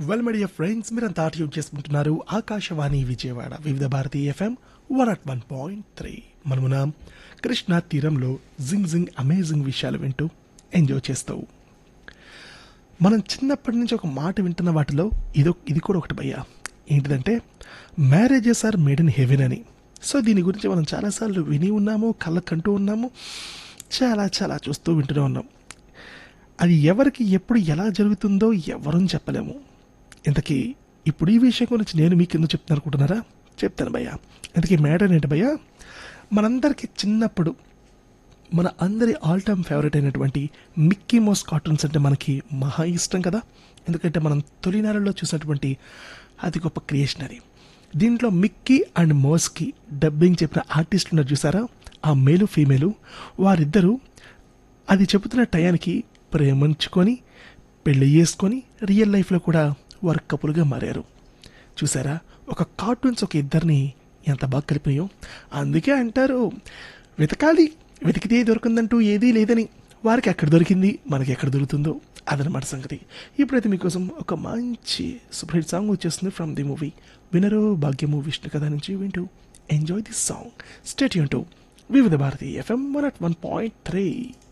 well media friends మీరంతా tune చేసుకుంటున్నారు Akashvani Vijayawada Vividh Bharati FM one at one point three మనమున కృష్ణా తీరంలో జింగ్ జింగ్ అమేజింగ్ విషయాలు వింటూ ఎంజాయ్ చేస్తూ మనం చిన్నప్పటి నుంచి ఒక మాట వింటున్న వాటిలో ఇదో ఇది కూడా ఒకటి భయ్యా ఏంటిదంటే marriages are made in heaven అని సో దీని గురించి మనం చాలాసార్లు విని ఉన్నాము కళ్ళకంటూ ఉన్నాము చాలా చాలా చూస్తూ వింటూనే ఉన్నాం అది ఎవరికి ఎప్పుడు ఎలా జరుగుతుందో ఎవరూ చెప్పలేము ఇంతకీ ఇప్పుడు ఈ విషయం గురించి నేను మీకు ఎందుకు చెప్తాను అనుకుంటున్నారా చెప్తాను భయ్యా ఇంతకీ మ్యాటర్ ఏంటి భయ్యా మనందరికీ చిన్నప్పుడు మన అందరి ఆల్ టైమ్ ఫేవరెట్ అయినటువంటి మిక్కీ మౌస్ కార్టూన్స్ అంటే మనకి మహా ఇష్టం కదా ఎందుకంటే మనం తొలినాళ్ళలో చూసినటువంటి అతి గొప్ప క్రియేషన్ అది దీంట్లో మిక్కీ అండ్ మౌస్కి డబ్బింగ్ చెప్పిన ఆర్టిస్టులు ఉన్నారు చూసారా ఆ మేలు ఫీమేలు వారిద్దరూ అది చెబుతున్న టయానికి ప్రేమించుకొని పెళ్లి చేసుకొని రియల్ లైఫ్లో కూడా వారు కపులుగా మారారు చూసారా ఒక కార్టూన్స్ ఒక ఇద్దరిని ఎంత బాగా కలిపినాయో అందుకే అంటారు వెతకాలి వెతికితే దొరికిందంటూ ఏదీ లేదని వారికి ఎక్కడ దొరికింది మనకి ఎక్కడ దొరుకుతుందో అదనమాట సంగతి ఇప్పుడైతే మీకోసం ఒక మంచి సూపర్ హిట్ సాంగ్ వచ్చేస్తుంది from the movie Vinaro Bhagyamu Vishnu Katha నుంచి వింటూ ఎంజాయ్ దిస్ సాంగ్ స్టేట్ యూన్ to Vividh Bharati FM one at one point three